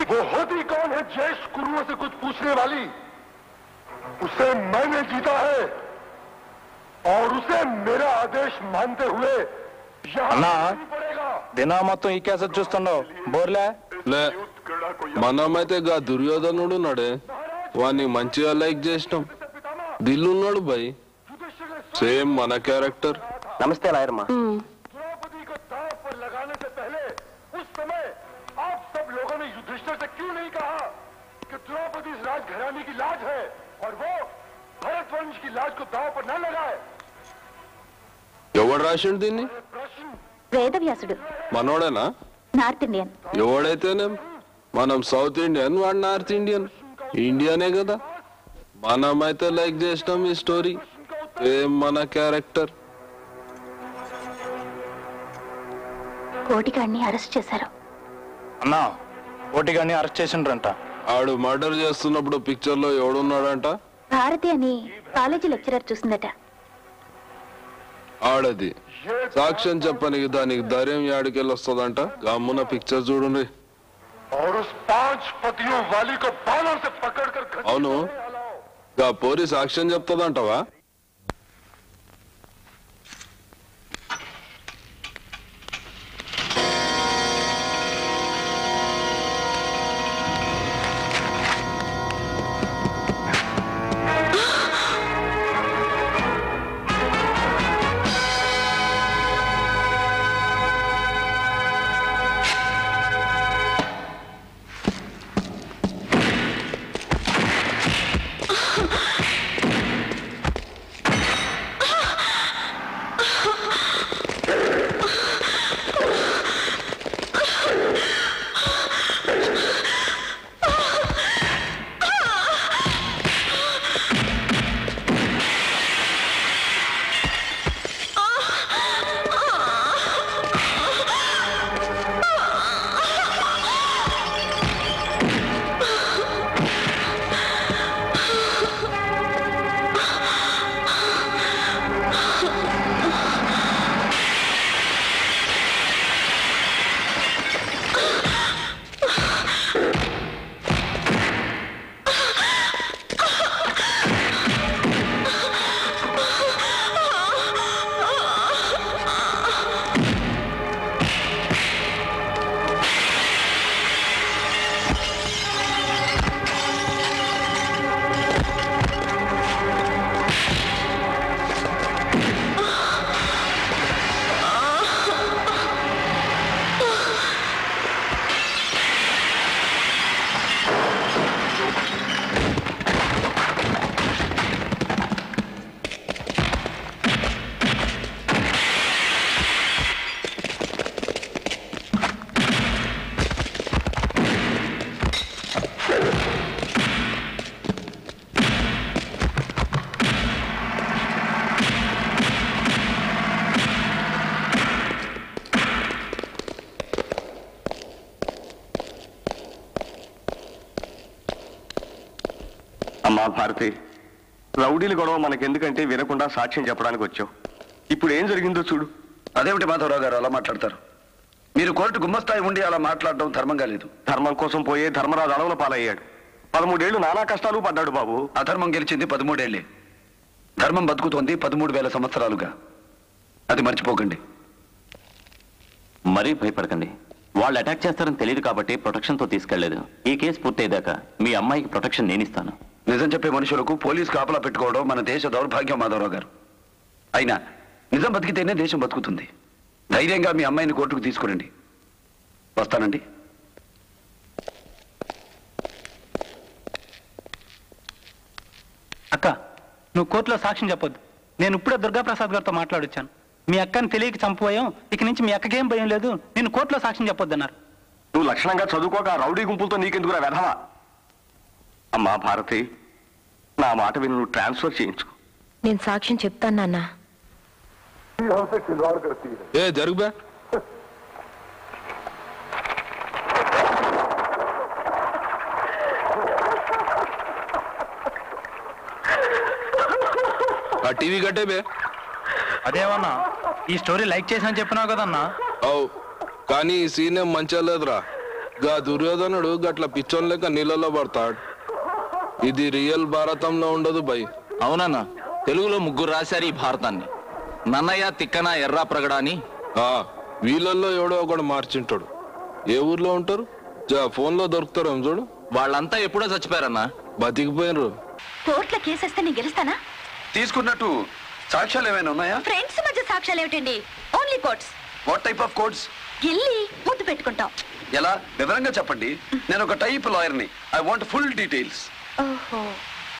वो होती कौन है ज्येष्ठ गुरुओं से कुछ पूछने वाली उसे मैंने जीता है और उसे मेरा आदेश मानते हुए यहाँ अन्ना। नहीं पड़ेगा దినా మొత్తం ఈ క్యాసెట్ చూస్తుండవు బోర్లే లే మనమైతే గా దుర్యోధనుడు ఉన్నాడే వాడిని మంచిగా లైక్ చేసినాం దిల్లున్నాడు భయ్ సేమ్ మన క్యారెక్టర్ నమస్తే లాయర్మా द्रौपदी को दांव पर लगाने से पहले उस समय आप सब लोगों ने युधिष्ठिर से क्यों नहीं कहा कि द्रौपदी इस राजघराने की लाज है और वो भरतवंश की लाज को दांव पर न लगाए ఎవడు రాసిండు దీన్ని प्रश्न వేదవ్యాసుడు మనోడేనా నార్త్ ఇండియన్ ఎవడైతేనేం మనం సౌత్ ఇండియన్ వాడు నార్త్ ఇండియన్ ఇండియానే కదా మనమైతే లైక్ చేసినాం ఈ స్టోరీ సేమ్ మన క్యారెక్టర్ కోటిగాడిని అరెస్ట్ చేశారు అన్నా ఓటిగాడిని అరెస్ట్ చేసిండ్రంట ఆడు మర్డర్ చేస్తున్నప్పుడు పిక్చర్ లో ఎవడున్నాడంట భారతి అని కాలేజీ లెక్చరర్ చూసిందట ఆడది సాక్ష్యం చెప్పనికి దానికి ధైర్యం యాడికెళ్ళి వస్తుందంట గమ్మున పిక్చర్ చూడండి और उस पांच पतियों वाली को बालों से पकड़कर घसीट అవును कर लाओ। గా పోరి సాక్ష్యం చెప్తుందంటవా అమ్మా భారతి రౌడీల గొడవ మనకెందుకంటే వినకుండా సాక్ష్యం చెప్పడానికి వచ్చావు ఇప్పుడు ఏం జరిగిందో చూడు అదేమిటి మాధవరావు గారు అలా మాట్లాడతారు మీరు కోర్టు గుమ్మస్తాయి ఉండి అలా మాట్లాడడం ధర్మంగా లేదు ధర్మం కోసం పోయే ధర్మరాజు అడవుల పాలయ్యాడు పదమూడేళ్లు నానా కష్టాలు పడ్డాడు బాబు అధర్మం గెలిచింది పదమూడేళ్లే ధర్మం బతుకుతోంది పదమూడు వేల సంవత్సరాలుగా అది మర్చిపోకండి మరీ భయపడకండి వాళ్ళు అటాక్ చేస్తారని తెలియదు కాబట్టి ప్రొటెక్షన్తో తీసుకెళ్లేదు ఈ కేసు పూర్తయ్యాక మీ అమ్మాయికి ప్రొటెక్షన్ నేను ఇస్తాను నిజం చెప్పే మనుషులకు పోలీస్ కాపలా పెట్టుకోవడం మన దేశ దౌర్భాగ్యం మాధవరావు గారు అయినా నిజం బతికితేనే దేశం బతుకుతుంది ధైర్యంగా మీ అమ్మాయిని కోర్టుకు తీసుకురండి వస్తానండి అక్క నువ్వు కోర్టులో సాక్ష్యం చెప్పొద్దు నేను ఇప్పుడే దుర్గాప్రసాద్ గారితో మాట్లాడొచ్చాను మీ అక్కని తెలియక చంపుపోయాం ఇక నుంచి మీ అక్కకేం భయం లేదు నేను కోర్టులో సాక్ష్యం చెప్పొద్దన్నారు నువ్వు లక్షణంగా చదువుకోక ఆ రౌడీ గుంపులతో నీకెందుకురా వెధవా అమ్మా భారతి నా మాట విని నువ్వు ట్రాన్స్ఫర్ చేయించు నేను సాక్ష్యం చెప్తాను నాన్న हमसे खिलवाड़ करती है ఏ జరుగుబే ఆ టీవీ కట్టే బే అదేమన్నా ఈ స్టోరీ లైక్ చేసాను చెప్పినావు కదన్నా అవు కానీ ఈ సీన్ ఏం మంచిగా లేదురా గా దుర్యోధనుడు గట్ల పిచ్చోన్ లెక్క నీళ్ళలో పడతాడు ఇది రియల్ భారతంలో ఉండదు బై అవునన్నా తెలుగులో ముగ్గురు రాశారు ఈ భారతాన్ని నన్నయ్య తిక్కన ఎర్రా ప్రగడ అని ఆ వీళ్ళల్లో ఎవడో ఒకడు మార్చింటాడు ఏ ఊర్లో ఉంటారు జా ఫోన్లో దొరుకుతారు చూడు వాళ్ళంతా ఎప్పుడో చచ్చిపోయారన్నా బతికిపోయినరు కోర్టులో కేసేస్తే నేను గెలుస్తానా తీసుకున్నట్టు సాక్ష్యాలు ఏమైనా ఉన్నాయా ఫ్రెండ్స్ మధ్య సాక్ష్యాలు ఏమిటండి only courts what type of codes వెళ్ళి ముద్దు పెట్టుకుంటాం ఎలా వివరంగా చెప్పండి నేను ఒక టైప్ లాయర్ని ఐ వాంట్ ఫుల్ డీటెయిల్స్ ఓహో